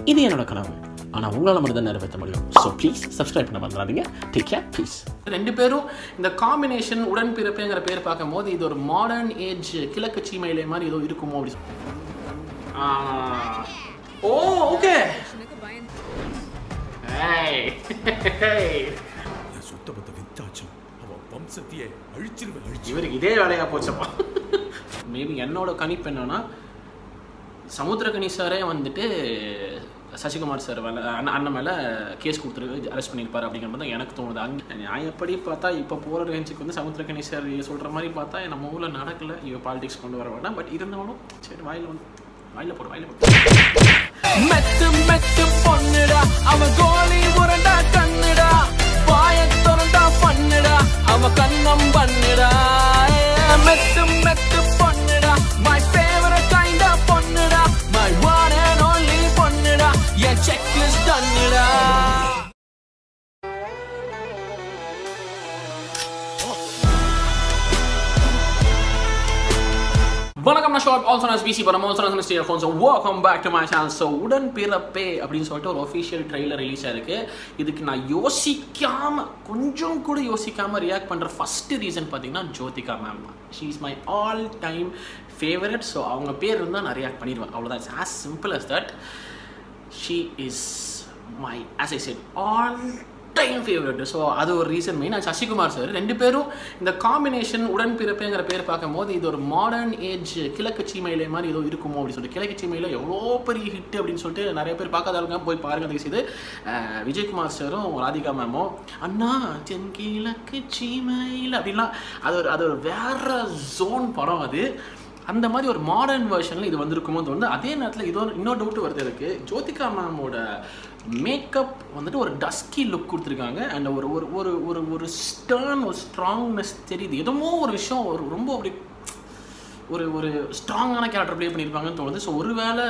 இது என்னோட கனவு ஆனால் உங்களால் மட்டும் தான் நிறைவேற்ற முடியும் ஸோ ப்ளீஸ் சப்ஸ்கிரைப் பண்ண மறந்துடாதீங்க டேக் கேர் ப்ளீஸ் ரெண்டு பேரும் இந்த காம்பினேஷன் உடன்பிறப்புங்கிற பேர் பார்க்கும்போது இது ஒரு மாடர்ன் ஏஜ் கிழக்கு சீமையிலே மாதிரி ஏதோ இருக்குமோ அப்படி சொல்லி- ஆ. ஓ ஓகே ஏய் என் சுத்தபத்த வித்தாச்சும் அவன் வம்சத்தையே அழிச்சிருவேன் அழிச்சு இவருக்கு இதே வேலையாக போச்சப்பா மேபி என்னோட கணிப்பு என்னன்னா சமுத்திரகனி சாரே வந்துட்டு சசிகுமார் சார் மேலே அண்ணன் அண்ணன் மேலே கேஸ் கொடுத்துரு அரெஸ்ட் பண்ணியிருப்பார் அப்படிங்கிற மாதிரி தான் எனக்கு தோணுது அங்கே நான் எப்படி பார்த்தா இப்போ போகிற ரேஞ்சுக்கு வந்து சமுத்திரகனி சார் சொல்கிற மாதிரி பார்த்தா நம்ம ஊரில் நடக்கல இவ பாலிடிக்ஸ் கொண்டு வர வேண்டாம் பட் இருந்தாலும் சரி வாயில் வந்து வாயில் போடு வாயில் போடு மெத்து மெத்து பொண்ணுடா அவ கோலி உரண்டா கண்ணுடா வாய திறந்தா பண்ணுடா அவ கண்ணம் பண்ணுடா ஏ, மெத்து மெத்து பொண்ணுடா மை ஃபேவரட் கைண்ட் ஆஃப் பொண்ணுடா மை ஒன் அண்ட் ஒன்லி பொண்ணுடா என் செக் லிஸ்ட் தண்ணுடா வணக்கம் நான் ஷார்ட் ஆல்சோ நான் பிசி படம் ஆல்சோ நான் mister phone so welcome back to my channel so Udan Pirappe அப்படின்னு சொல்லிட்டு ஒரு ஒஃபிஷியல் ட்ரெய்லர் ரிலீஸ் ஆயிருக்கு இதுக்கு நான் யோசிக்காம கொஞ்சம் கூட யோசிக்காம ரியாக்ட் பண்ணுற ஃபர்ஸ்ட் ரீசன் பார்த்தீங்கன்னா Jyothika ma'am she is my all time favourite so அவங்க பேர் இருந்தால் நான் ரியாக்ட் பண்ணிடுவேன் அவ்வளோதான் it's as simple as that she is my as I said all time favourite so அது ஒரு ரீசன் மெயின் சசிகுமார் சார் ரெண்டு பேரும் இந்த காம்பினேஷன் உடன்பிறப்புங்கிற பேர் பார்க்கும்போது இது ஒரு மாடர்ன் ஏஜ் கிழக்கு சீமையிலே மாதிரி ஏதோ இருக்குமோ அப்படின்னு சொல்லிட்டு கிழக்கு சீமையில் எவ்வளோ பெரிய ஹிட் அப்படின்னு சொல்லிட்டு நிறைய பேர் பார்க்காதவங்க போய் பாருங்க தயவு செய்து அஹ், விஜயகுமார் சாரும் ராதிகா மேமும் அண்ணா தென் கிழக்கு சீமையில் அப்படின்லாம் அது ஒரு அது ஒரு வேற ஜோன் படம் அது அந்த மாதிரி ஒரு மாடர்ன் வெர்ஷனில் இது வந்திருக்குமோ தோணுது அதே நேரத்தில் இது ஒரு இன்னொரு டவுட் வருது எனக்கு ஜோதிகா மேமோட மேக்கப் வந்துட்டு ஒரு டஸ்கி லுக் கொடுத்துருக்காங்க அண்ட் ஒரு ஒரு ஒரு ஒரு ஒரு ஸ்டர்ன் ஒரு ஸ்ட்ராங்னஸ் தெரியுது எதுமோ ஒரு விஷயம் ஒரு ரொம்ப அப்படி ஒரு ஒரு ஸ்ட்ராங்கான கேரக்டர் ப்ளே பண்ணியிருப்பாங்கன்னு தோணுது ஸோ ஒருவேளை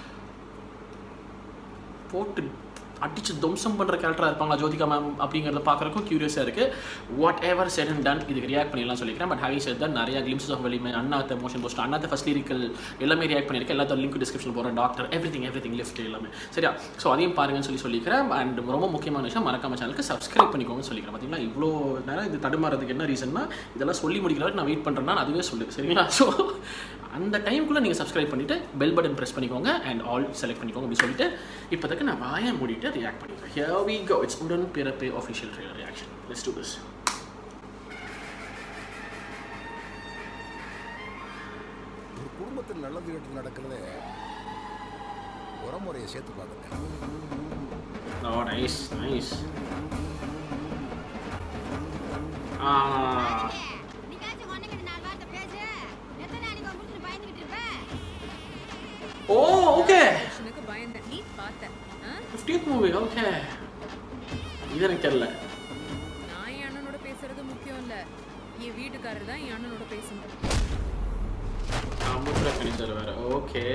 போட்டு அடிச்சு துவம்சம் பண்ணுற கேரக்டராக இருப்பாங்க ஜோதிகா மேம் அப்படிங்கிறத பார்க்குறக்கும் க்யூரியஸாக இருக்குது whatever said and done இதுக்கு ரியாக்ட் பண்ணிடலாம் சொல்லிக்கிறேன் பட் ஹேவிங் செட் தான் நிறைய glimpse of Valimai Annaatthe motion poster Annaatthe first lyrical எல்லாமே ரியாக்ட் பண்ணியிருக்கேன் எல்லாத்தோட லிங்க் டிஸ்கிரிப்ஷன் போகிறேன் Doctor everything everything Lift எல்லாமே சரியா ஸோ அதையும் பாருங்கன்னு சொல்லி சொல்லிக்கிறேன் அண்ட் ரொம்ப முக்கியமான விஷயம் மறக்காம சேனலுக்கு சப்ஸ்கிரைப் பண்ணிக்கோங்கன்னு சொல்லிக்கிறேன் பார்த்தீங்களா இவ்வளோ நேரம் இது தடுமாறதுக்கு என்ன ரீசன்னா இதெல்லாம் சொல்லி முடிக்கிற வரைக்கும் நான் வெயிட் பண்ணுறேன்னா அதுவே சொல்லு சரிங்களா ஸோ அந்த டைம்குள்ளே நீங்கள் சப்ஸ்கிரைப் பண்ணிவிட்டு பெல் பட்டன் ப்ரெஸ் பண்ணிக்கோங்க அண்ட் ஆல் செலக்ட் பண்ணிக்கோங்க அப்படின்னு சொல்லிட்டு இப்போதைக்கு நான் வாயை மூடிட்டு ரியாக்ட் பண்ணிக்கிறேன் here we go it's Udan Pirappe official trailer reaction let's do this ஒரு குடும்பத்தில் நல்லது கெட்டது நடக்கிறதே உரமுறையை சேர்த்து பார்க்குங்க ஓ நைஸ் நைஸ் நீக்காச்சும் ஒண்ணுக்கு நாலு வார்த்தை பேசு எத்தனை நாளைக்கு உன் புருஷனை பயந்துகிட்டு இருப்ப ஓ ஓகே எனக்கு பயந்தேன் நீ பார்த்த ஆ? ஃபிஃப்டீத் மூவி ஓகே இது எனக்கு தெரியல நான் என் அண்ணனோட பேசுறது முக்கியம் இல்ல என் வீட்டுக்காரர் தான் என் அண்ணனோட பேசணும் அமுத்ரா கணிதர் வேறு ஓகே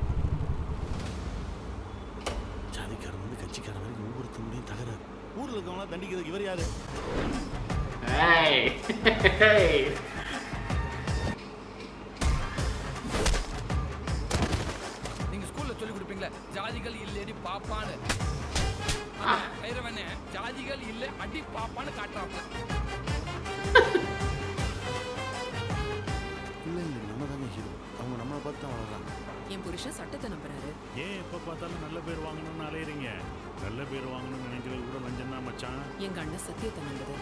ஜாதிக்காரன் வந்து கட்சிக்காரன் வரைக்கும் ஒவ்வொருத்தவங்களையும் தகராறு ஊர்ல இருக்கவங்களா தண்டிக்கிறதுக்கு இவர் யாரு ஏய் ஏய் நீங்க ஸ்கூல்ல சொல்லி கொடுப்பீங்களே ஜாதிகள் இல்லடி பாப்பான்னு பைரவனே ஜாதிகள் இல்ல அடி பாப்பான்னு காட்டுறாப்ல பிள்ளைங்க நம்ம தானே ஹீரோ அவங்க நம்மளை பார்த்து தான் வளர்றாங்க என் புருஷன் சட்டத்தை நம்புறாரு ஏன் எப்போ பார்த்தாலும் நல்ல பேர் வாங்கணும்னு அலையிறீங்க நல்ல பேர் வாங்கணும்னு நினைக்கிறது கூட லஞ்சம் தான் மச்சான் எங்க அண்ணன் சத்தியத்தை நம்புது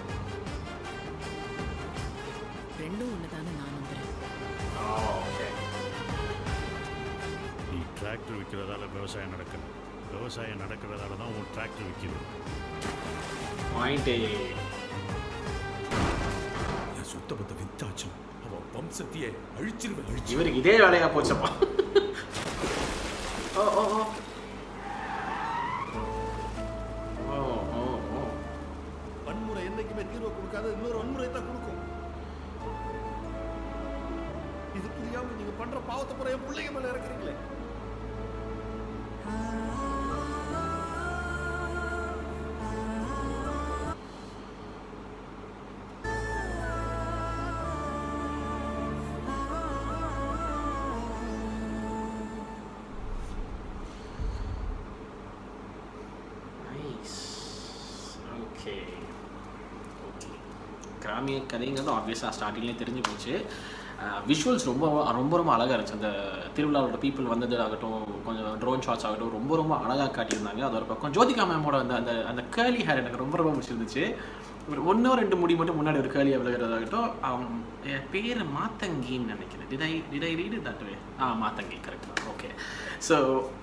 ரெண்டும் ஒண்ணுதானே நான் நம்புறேன் ஓகே நீ டிராக்டர் விற்கிறதால விவசாயம் நடக்கல விவசாயம் நடக்கிறதால தான் உன் டிராக்டர் விற்கிது பாயிண்ட் என் சுத்தபத்த வித்தாச்சும் அவன் வம்சத்தையே அழிச்சிருவேன் அழிச்சு இவருக்கு இதே வேலையா போச்சப்பா ஓ ஓ ஓ ஓ ஓ ஓ வன்முறை என்னைக்குமே தீர்வு கொடுக்காது இன்னொரு வன்முறை தான் கொடுக்கும் இது புரியாம நீங்க பண்ற பாவத்தை புற என் பிள்ளைங்க மேல இறக்குறீங்களே ஓகே ஓகே கிராமிய கதைங்கிறது ஆப்வியஸாக ஸ்டார்டிங்லேயே தெரிஞ்சு போச்சு விஷுவல்ஸ் ரொம்ப ரொம்ப ரொம்ப அழகாக இருந்துச்சு அந்த திருவிழாவோட பீப்புள் வந்தது ஆகட்டும் கொஞ்சம் ட்ரோன் ஷாட்ஸ் ஆகட்டும் ரொம்ப ரொம்ப அழகாக காட்டியிருந்தாங்க அது ஒரு பக்கம் ஜோதிகா மேமோட அந்த அந்த அந்த கேர்லி ஹேர் எனக்கு ரொம்ப ரொம்ப பிடிச்சிருந்துச்சு ஒரு ஒன்றோ ரெண்டு முடி மட்டும் முன்னாடி ஒரு கேர்லியாக விழுகிறதாகட்டும் அவன் என் பேர் மாத்தங்கின்னு நினைக்கிறேன் did I did I read that way ah Maathangi correct okay so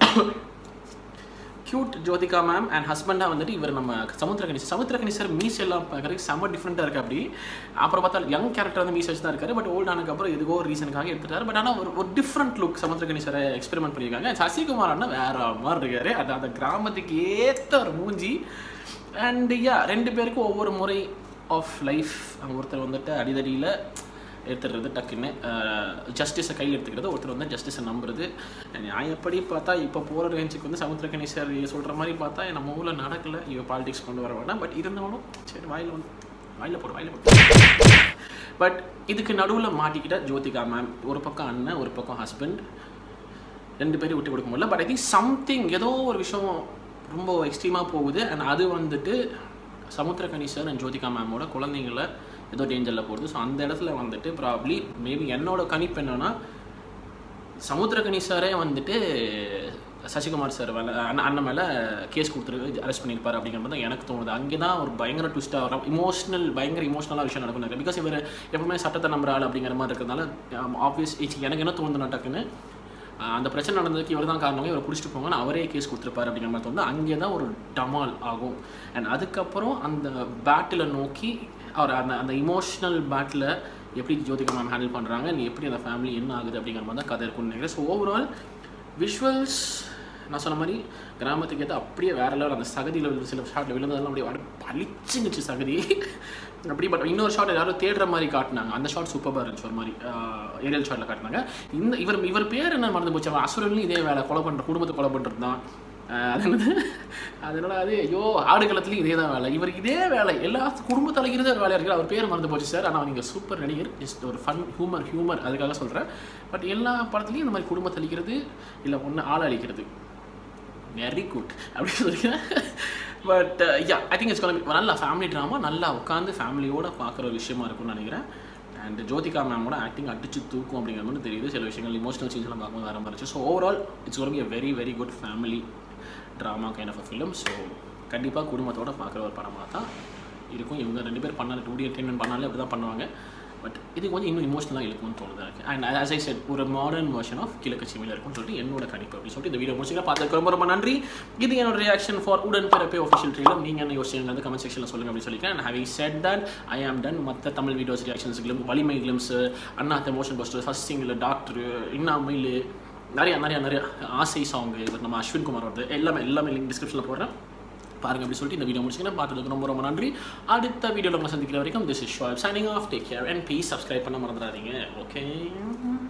cute Jyothika ma'am and ஹஸ்பண்டாக வந்துட்டு இவர் நம்ம சமுத்திரகணி சமுத்திரகணி சார் மீஸ் எல்லாம் பார்க்குறதுக்கு செம்ம டிஃப்ரெண்ட்டாக இருக்குது அப்படி அப்புறம் பார்த்தா யங் கேரக்டர் வந்து மீஸ் வச்சு தான் இருக்காரு பட் ஓல்ட் ஆனதுக்கப்புறம் எதுக்கோ ஒரு ரீசனுக்காக எடுத்துட்டாரு பட் ஆனால் ஒரு ஒரு டிஃப்ரெண்ட் லுக் சமுத்திரகணி சாரை எக்ஸ்பெரிமெண்ட் பண்ணியிருக்காங்க சசிகுமார் அண்ணா வேற மாதிரி இருக்காரு அது அந்த கிராமத்துக்கு ஏற்ற ஒரு மூஞ்சி அண்ட் யா ரெண்டு பேருக்கும் ஒவ்வொரு முறை ஆஃப் லைஃப் ஒருத்தர் வந்துட்டு அடிதடியில் எடுத்துடுறது டக்குன்னு ஜஸ்டிஸை கையில் எடுத்துக்கிறது ஒருத்தர் வந்து ஜஸ்டிஸை நம்புறது நியாயப்படி பார்த்தா இப்போ போகிற ரேஞ்சுக்கு வந்து சமுத்திரக்கணி சார் சொல்கிற மாதிரி பார்த்தா நம்ம ஊரில் நடக்கல இவ பாலிடிக்ஸ் கொண்டு வர வேண்டாம் பட் இருந்தாலும் சரி வாயில் வந்து வாயில் போடு வாயில் போடு பட் இதுக்கு நடுவில் மாட்டிக்கிட்ட ஜோதிகா மேம் ஒரு பக்கம் அண்ணன் ஒரு பக்கம் ஹஸ்பண்ட் ரெண்டு பேரும் விட்டு கொடுக்க முடியல பட் ஐ திங்க் சம்திங் ஏதோ ஒரு விஷயம் ரொம்ப எக்ஸ்ட்ரீமாக போகுது அண்ட் அது வந்துட்டு சமுத்திரகனி சார் அண்ட் ஜோதிகா மேமோட குழந்தைங்கள ஏதோ டேஞ்சரில் போகுது ஸோ அந்த இடத்துல வந்துட்டு ப்ராப்ளி மேபி என்னோட கணிப்பு என்னன்னா சமுத்திரகனி சாரே வந்துட்டு சசிகுமார் சார் மேலே அண்ணன் அண்ணன் மேலே கேஸ் கொடுத்துரு அரெஸ்ட் பண்ணியிருப்பார் அப்படிங்கிற மாதிரி தான் எனக்கு தோணுது அங்கே தான் ஒரு பயங்கர ட்விஸ்ட்டாக வரும் இமோஷனல் பயங்கர இமோஷனலாக விஷயம் நடக்கும் பிகாஸ் இவர் எப்பவுமே சட்டத்தை நம்புற ஆள் அப்படிங்கிற மாதிரி இருக்கிறதுனால ஆப்வியஸ் எனக்கு என்ன தோணுதுன்னா டக்குன்னு ஆஹ் அந்த பிரச்சனை நடந்ததுக்கு இவர் தான் காரணம் இவரை பிடிச்சிட்டு போங்கன்னு அவரே கேஸ் கொடுத்துருப்பாரு அப்படிங்கிற மாதிரி தோணுது அங்கே தான் ஒரு டமால் ஆகும் அண்ட் அதுக்கப்புறம் அந்த பேட்டில் நோக்கி அவர் அந்த அந்த இமோஷனல் பேட்டில் எப்படி ஜோதிகா மேம் ஹேண்டில் பண்ணுறாங்க நீ எப்படி அந்த ஃபேமிலி என்ன ஆகுது அப்படிங்கிற மாதிரி தான் கதை இருக்கும்னு நினைக்கிறேன் ஸோ ஓவரால் விஷுவல்ஸ் நான் சொன்ன மாதிரி கிராமத்துக்கு ஏற்ற அப்படியே வேற லெவல் அந்த சகதியில் விழுந்து சில ஷாட்டில் விழுந்ததெல்லாம் அப்படியே அப்படியே பளிச்சுன்னுச்சு சகதி அப்படி பட் இன்னொரு ஷாட் எல்லாரும் தேடுற மாதிரி காட்டினாங்க அந்த ஷாட் சூப்பராக இருந்துச்சு ஒரு மாதிரி ஏரியல் ஷாட்டில் காட்டினாங்க இந்த இவர் இவர் பேர் என்ன மறந்து போச்சு அவன் அசுரன்லையும் இதே வேலை கொலை பண்ணுற குடும்பத்தை கொலை பண்ணுறது தான் ஆஹ் அது என்னது அதனால அது ஐயோ ஆடுகளத்துலையும் இதே தான் வேலை இவர் இதே வேலை எல்லா குடும்பத்தில் அழைக்கிறதே ஒரு வேலையாக இருக்குது அவர் பேர் மறந்து போச்சு சார் ஆனால் நீங்கள் சூப்பர் நடிகர் ஜஸ்ட் ஒரு ஃபன் ஹியூமர் ஹியூமர் அதுக்காக சொல்கிறேன் பட் எல்லா படத்துலையும் இந்த மாதிரி குடும்பத்தை அழிக்கிறது இல்லை ஒன்று ஆள் அழிக்கிறது வெரி குட் அப்படின்னு சொல்லிக்கிறேன் but ya I think it's நல்ல ஃபேமிலி ட்ராமா நல்லா உட்காந்து ஃபேமிலியோட பார்க்குற ஒரு விஷயமா இருக்கும்னு நினைக்கிறேன் அண்ட் ஜோதிகா மேமோட ஆக்டிங் அடிச்சு தூக்கும் அப்படிங்கிற மாதிரி தெரியுது சில விஷயங்கள் இமோஷனல் சீன்ஸ்லாம் பார்க்கும்போது வர மாதிரி ஸோ ஓவரால் இட்ஸ் ஒரு a very very good family drama kind of a film so கண்டிப்பாக குடும்பத்தோட பார்க்குற ஒரு படமாக தான் இருக்கும் இவங்க ரெண்டு பேர் பண்ணாலும் டூ டி என்டர்டைன்மெண்ட் பண்ணாலே அப்படி தான் பண்ணுவாங்க பட் இதுக்கு கொஞ்சம் இன்னும் இமோஷனலாக இருக்கும்னு தோணுது எனக்கு அண்ட் as ஐ செட் ஒரு modern version of Kizhakku Cheemayile இருக்கும்னு சொல்லிட்டு என்னோட கணிப்பு அப்படின்னு சொல்லிட்டு இந்த வீடியோ முடிச்சுக்கலாம் பார்த்ததுக்கு ரொம்ப ரொம்ப நன்றி இது என்னோட ரியாக்ஷன் ஃபார் உடன் பிறப்பே ஒஃபிஷியல் ட்ரீலர் நீங்கள் என்ன யோசிச்சு கமெண்ட் செக்ஷனில் சொல்லுங்க அப்படின்னு சொல்லிக்கிறேன் and having said that I am done மற்ற Tamil videos reactions glimpse Valimai glimpse Annaatthe motion poster first single Doctor இன்னாமையில் நிறைய நிறைய நிறைய ஆசை சாங்கு இவர் நம்ம அஸ்வின் குமார் வருது எல்லாமே எல்லாமே லிங்க் டிஸ்கிரிப்ஷனில் போடுறேன் பாருங்க அப்படி சொல்லிட்டு இந்த வீடியோ முடிச்சுக்கிறேன் பார்த்ததுக்கு ரொம்ப ரொம்ப நன்றி அடுத்த வீடியோவில் உங்களை சந்திக்கிற வரைக்கும் this is Shuval signing off take care and please subscribe பண்ண மறந்துடாதீங்க ஓகே